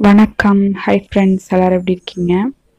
வணக்கம் hi friends எல்லாரும் எப்படி இருக்கீங்க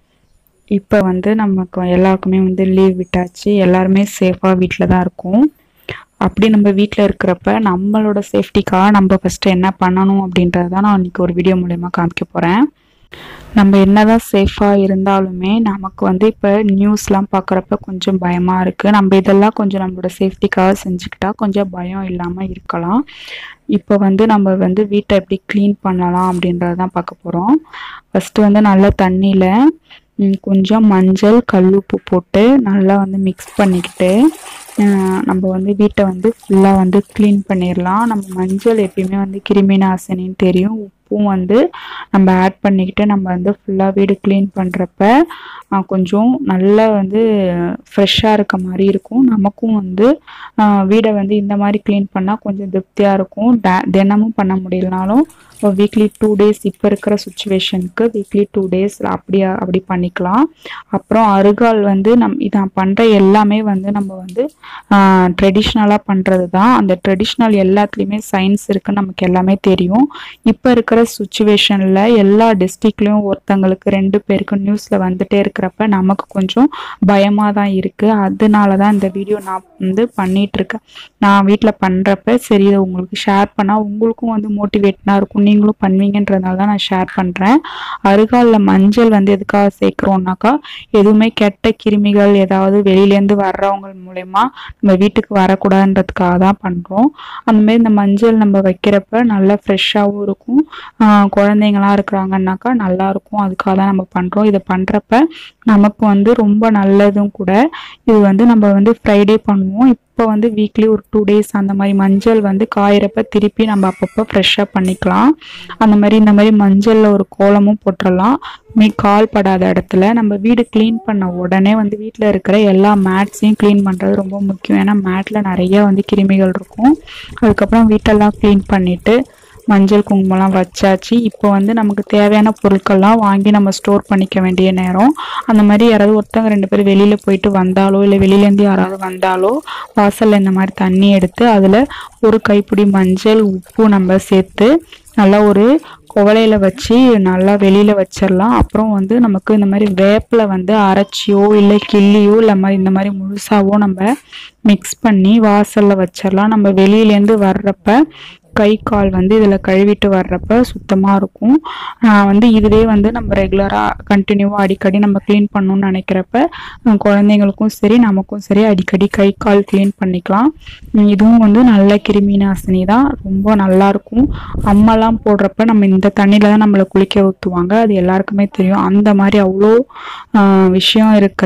இப்போ வந்து நமக்கு எல்லாருக்குமே வந்து லீவ் விட்டாச்சு எல்லாருமே சேஃபாக வீட்டில் தான் இருக்கோம் அப்படி நம்ம வீட்டில் இருக்கிறப்ப நம்மளோட சேஃப்டிக்காக நம்ம ஃபஸ்ட்டு என்ன பண்ணணும் அப்படின்றத தான் நான் இன்னைக்கு ஒரு வீடியோ மூலயமா காமிக்க போகிறேன் நம்ம என்னதான் சேஃபாக இருந்தாலுமே நமக்கு வந்து இப்போ நியூஸ்லாம் பார்க்குறப்ப கொஞ்சம் பயமாக இருக்குது நம்ம இதெல்லாம் கொஞ்சம் நம்மளோட சேஃப்டிக்காக செஞ்சுக்கிட்டா கொஞ்சம் பயம் இல்லாமல் இருக்கலாம் இப்போ வந்து நம்ம வந்து வீட்டை எப்படி க்ளீன் பண்ணலாம் அப்படின்றத தான் பார்க்க போகிறோம் ஃபஸ்ட்டு வந்து நல்ல தண்ணியில் ம், கொஞ்சம் மஞ்சள் கல்லுப்பு போட்டு நல்லா வந்து மிக்ஸ் பண்ணிக்கிட்டு அஹ், நம்ம வந்து வீட்டை வந்து ஃபுல்லாக வந்து க்ளீன் பண்ணிடலாம் நம்ம மஞ்சள் எப்பயுமே வந்து கிருமி நாசினின்னு தெரியும் உப்பும் வந்து நம்ம ஆட் பண்ணிக்கிட்டு நம்ம வந்து ஃபுல்லாக வீடு க்ளீன் பண்ணுறப்ப கொஞ்சம் நல்லா வந்து ஃப்ரெஷ்ஷாக இருக்க மாதிரி இருக்கும் நமக்கும் வந்து ஆஹ் வீடை வந்து இந்த மாதிரி க்ளீன் பண்ணால் கொஞ்சம் திருப்தியாக இருக்கும் டே- தினமும் பண்ண முடியலனாலும் வீக்லி டூ டேஸ் இப்போ இருக்கிற சுச்சுவேஷனுக்கு வீக்லி டூ டேஸ் அப்படியா அப்படி பண்ணிக்கலாம் அப்புறம் அருகால் வந்து நம் இதை பண்ணுற எல்லாமே வந்து நம்ம வந்து ட்ரெடிஷ்னலாக பண்ணுறது தான் அந்த ட்ரெடிஷ்னல் எல்லாத்துலேயுமே சயின்ஸ் இருக்குன்னு நமக்கு எல்லாமே தெரியும் இப்போ இருக்கிற சுச்சுவேஷனில் எல்லா டிஸ்ட்ரிக்ட்லேயும் ஒருத்தங்களுக்கு ரெண்டு பேருக்கு நியூஸில் வந்துட்டே இருக்கிறப்ப நமக்கு கொஞ்சம் பயமாக தான் இருக்குது அதனால தான் இந்த வீடியோ நான் வந்து பண்ணிட்டு இருக்கேன் நான் வீட்டில் பண்ணுறப்ப சரி இதை உங்களுக்கு ஷேர் பண்ணால் உங்களுக்கும் வந்து மோட்டிவேட்னாக இருக்கும் நீங்களும் பண்ணுவீங்கன்றதுனால தான் நான் ஷேர் பண்ணுறேன் அருகாலில் மஞ்சள் வந்து எதுக்காக சேர்க்குறோம்னாக்கா எதுவுமே கெட்ட கிருமிகள் ஏதாவது வெளியிலேருந்து வர்றவங்க மூலயமா நம்ம வீட்டுக்கு வரக்கூடாதுன்றதுக்காக தான் பண்ணுறோம் அந்த மாதிரி இந்த மஞ்சள் நம்ம வைக்கிறப்ப நல்லா ஃப்ரெஷ்ஷாகவும் இருக்கும் ஆஹ் குழந்தைங்களாம் இருக்கிறாங்கன்னாக்கா நல்லா இருக்கும் அதுக்காக தான் நம்ம பண்ணுறோம் இதை பண்ணுறப்ப நமக்கு வந்து ரொம்ப நல்லதும் கூட இது வந்து நம்ம வந்து ஃப்ரைடே பண்ணுவோம் இப்போ வந்து வீக்லி ஒரு டூ டேஸ் அந்த மாதிரி மஞ்சள் வந்து காயிறப்ப திருப்பி நம்ம அப்பப்போ ஃப்ரெஷ்ஷாக பண்ணிக்கலாம் அந்த மாதிரி இந்த மாதிரி மஞ்சளில் ஒரு கோலமும் போட்டுடலாம் மீ கால் படாத இடத்துல நம்ம வீடு க்ளீன் பண்ண உடனே வந்து வீட்டில் இருக்கிற எல்லா மேட்ஸையும் க்ளீன் பண்ணுறது ரொம்ப முக்கியம் ஏன்னா மேட்டில் நிறைய வந்து கிருமிகள் இருக்கும் அதுக்கப்புறம் வீட்டெல்லாம் க்ளீன் பண்ணிவிட்டு மஞ்சள் குங்குமம்லாம் வச்சாச்சு இப்போ வந்து நமக்கு தேவையான பொருட்கள்லாம் வாங்கி நம்ம ஸ்டோர் பண்ணிக்க வேண்டிய நேரம் அந்த மாதிரி யாராவது ஒருத்தவங்க ரெண்டு பேர் வெளியில் போயிட்டு வந்தாலோ இல்லை வெளியிலேருந்து யாராவது வந்தாலோ வாசலில் இந்த மாதிரி தண்ணி எடுத்து அதில் ஒரு கைப்பிடி மஞ்சள் உப்பு நம்ம சேர்த்து நல்லா ஒரு குவளையில வச்சு நல்லா வெளியில் வச்சிடலாம் அப்புறம் வந்து நமக்கு இந்த மாதிரி வேப்பில் வந்து அரைச்சியோ இல்லை கிள்ளியோ இல்லை மாதிரி இந்த மாதிரி முழுசாவோ நம்ம மிக்ஸ் பண்ணி வாசலில் வச்சிடலாம் நம்ம வெளியிலேருந்து வர்றப்ப கை கால் வந்து இதில் கழுவிட்டு வர்றப்ப சுத்தமாக இருக்கும் ஆஹ் வந்து இதுவே வந்து நம்ம ரெகுலராக கண்டினியூவாக அடிக்கடி நம்ம க்ளீன் பண்ணணும்னு நினைக்கிறப்ப அஹ் குழந்தைங்களுக்கும் சரி நமக்கும் சரி அடிக்கடி கை கால் க்ளீன் பண்ணிக்கலாம் உம் இதுவும் வந்து நல்ல கிருமி நாசினி தான் ரொம்ப நல்லா இருக்கும் அம்மாலாம் போடுறப்ப நம்ம இந்த தண்ணியில் தான் நம்மளை குளிக்க ஊற்றுவாங்க அது எல்லாருக்குமே தெரியும் அந்த மாதிரி அவ்வளோ ஆஹ் விஷயம் இருக்கிற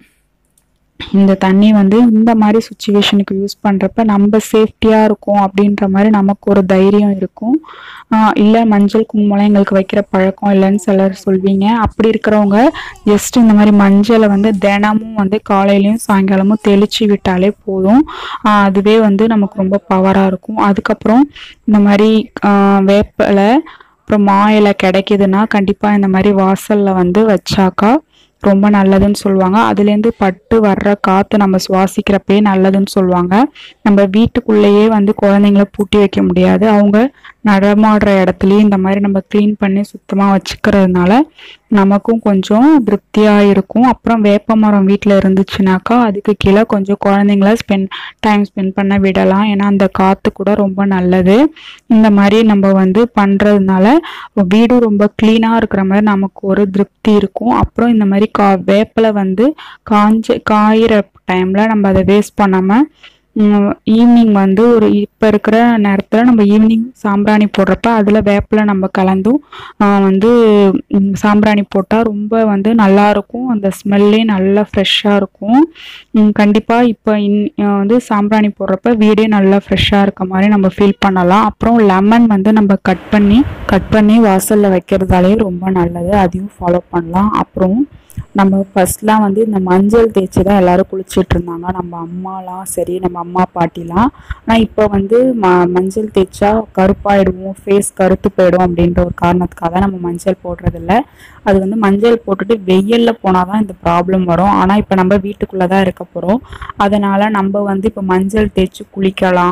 இந்த தண்ணி வந்து இந்த மாதிரி சுச்சுவேஷனுக்கு யூஸ் பண்ணுறப்ப நம்ம சேஃப்டியாக இருக்கும் அப்படின்ற மாதிரி நமக்கு ஒரு தைரியம் இருக்கும் இல்லை மஞ்சள் குங்குமம்லாம் எங்களுக்கு வைக்கிற பழக்கம் இல்லைன்னு சிலர் சொல்வீங்க அப்படி இருக்கிறவங்க ஜஸ்ட் இந்த மாதிரி மஞ்சளை வந்து தினமும் வந்து காலையிலையும் சாயங்காலமும் தெளிச்சு விட்டாலே போதும் ஆஹ் அதுவே வந்து நமக்கு ரொம்ப பவராக இருக்கும் அதுக்கப்புறம் இந்த மாதிரி ஆஹ் வேப்பிலை அப்புறம் மா இலை கிடைக்குதுன்னா கண்டிப்பாக இந்த மாதிரி வாசலில் வந்து வச்சாக்கா ரொம்ப நல்லதுன்னு சொல்லுவாங்க அதுலேருந்து பட்டு வர்ற காற்று நம்ம சுவாசிக்கிறப்பே நல்லதுன்னு சொல்லுவாங்க நம்ம வீட்டுக்குள்ளேயே வந்து குழந்தைங்கள பூட்டி வைக்க முடியாது அவங்க நடமாடுற இடத்துலையும் இந்த மாதிரி நம்ம க்ளீன் பண்ணி சுத்தமாக வச்சுக்கிறதுனால நமக்கும் கொஞ்சம் திருப்தியாக இருக்கும் அப்புறம் வேப்ப மரம் வீட்டில் இருந்துச்சுனாக்கா அதுக்கு கீழே கொஞ்சம் குழந்தைங்கள ஸ்பெண்ட் டைம் ஸ்பெண்ட் பண்ண விடலாம் ஏன்னா அந்த காற்று கூட ரொம்ப நல்லது இந்த மாதிரி நம்ம வந்து பண்ணுறதுனால வீடும் ரொம்ப க்ளீனாக இருக்கிற மாதிரி நமக்கு ஒரு திருப்தி இருக்கும் அப்புறம் இந்த மாதிரி கா வேப்பிலை வந்து காஞ்ச காயிற டைமில் நம்ம அதை வேஸ்ட் பண்ணாமல் ஈவினிங் வந்து ஒரு இப்போ இருக்கிற நேரத்தில் நம்ம ஈவினிங் சாம்பிராணி போடுறப்ப அதில் வேப்பிலை நம்ம கலந்தும் ஆஹ் வந்து ம், சாம்பிராணி போட்டால் ரொம்ப வந்து நல்லா இருக்கும் அந்த ஸ்மெல்லே நல்லா ஃப்ரெஷ்ஷாக இருக்கும் கண்டிப்பாக இப்போ இன் ஆஹ் வந்து சாம்பிராணி போடுறப்ப வீடே நல்லா ஃப்ரெஷ்ஷாக இருக்க மாதிரி நம்ம ஃபீல் பண்ணலாம் அப்புறம் லெமன் வந்து நம்ம கட் பண்ணி கட் பண்ணி வாசலில் வைக்கிறதாலே ரொம்ப நல்லது அதையும் ஃபாலோ பண்ணலாம் அப்புறம் நம்ம ஃபர்ஸ்ட்லாம் வந்து இந்த மஞ்சள் தேய்ச்சி தான் எல்லாரும் குளிச்சிட்டு இருந்தாங்க நம்ம அம்மாலாம் சரி நம்ம அம்மா பாட்டிலாம் ஆனால் இப்போ வந்து ம மஞ்சள் தேய்ச்சா கருப்பாயிடுவோம் ஃபேஸ் கருத்து போயிடும் அப்படின்ற ஒரு காரணத்துக்காக தான் நம்ம மஞ்சள் போடுறதில்ல அது வந்து மஞ்சள் போட்டுட்டு வெயிலில் போனால் தான் இந்த ப்ராப்ளம் வரும் ஆனால் இப்போ நம்ம வீட்டுக்குள்ளே தான் இருக்க போகிறோம் அதனால் நம்ம வந்து இப்போ மஞ்சள் தேய்ச்சி குளிக்கலாம்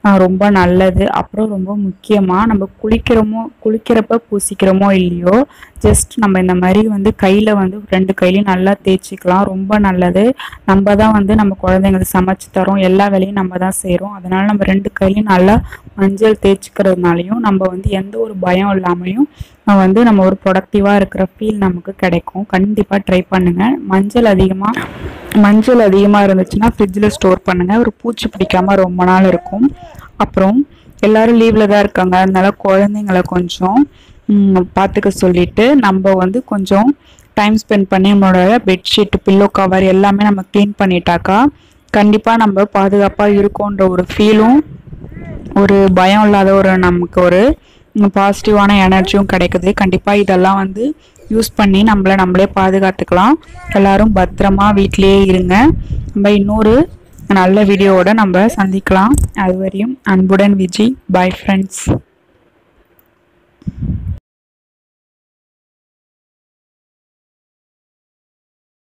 ஆஹ் ரொம்ப நல்லது அப்புறம் ரொம்ப முக்கியமாக நம்ம குளிக்கிறோமோ குளிக்கிறப்ப பூசிக்கிறோமோ இல்லையோ ஜஸ்ட் நம்ம இந்த மாதிரி வந்து கையில் வந்து ரெண்டு கையிலையும் நல்லா தேய்ச்சிக்கலாம் ரொம்ப நல்லது நம்ம தான் வந்து நம்ம குழந்தைங்களுக்கு சமைச்சு தரோம் எல்லா வேலையும் நம்ம தான் செய்கிறோம் அதனால நம்ம ரெண்டு கையிலையும் நல்லா மஞ்சள் தேய்ச்சிக்கிறதுனாலையும் நம்ம வந்து எந்த ஒரு பயம் இல்லாமையும் நம்ம வந்து நம்ம ஒரு ப்ரொடக்டிவாக இருக்கிற ஃபீல் நமக்கு கிடைக்கும் கண்டிப்பாக ட்ரை பண்ணுங்கள் மஞ்சள் அதிகமாக மஞ்சள் அதிகமாக இருந்துச்சுன்னா ஃப்ரிட்ஜில் ஸ்டோர் பண்ணுங்கள் ஒரு பூச்சி பிடிக்காம ரொம்ப நாள் இருக்கும் அப்புறம் எல்லாரும் லீவில் தான் இருக்காங்க அதனால குழந்தைங்கள கொஞ்சம் ம், பார்த்துக்க சொல்லிட்டு நம்ம வந்து கொஞ்சம் டைம் ஸ்பெண்ட் பண்ணி நம்மளோட பெட்ஷீட் பில்லோ கவர் எல்லாமே நம்ம க்ளீன் பண்ணிட்டாக்கா கண்டிப்பாக நம்ம பாதுகாப்பாக இருக்கோன்ற ஒரு ஃபீலும் ஒரு பயம் இல்லாத ஒரு நமக்கு ஒரு பாசிட்டிவான எனர்ஜியும் கிடைக்குது கண்டிப்பாக இதெல்லாம் வந்து யூஸ் பண்ணி நம்மளை நம்மளே பாதுகாத்துக்கலாம் எல்லாரும் பத்திரமா வீட்டிலேயே இருங்க நம்ம இன்னொரு நல்ல வீடியோவோட நம்ம சந்திக்கலாம் அது வரையும் அன்புடன் விஜி பை ஃப்ரெண்ட்ஸ்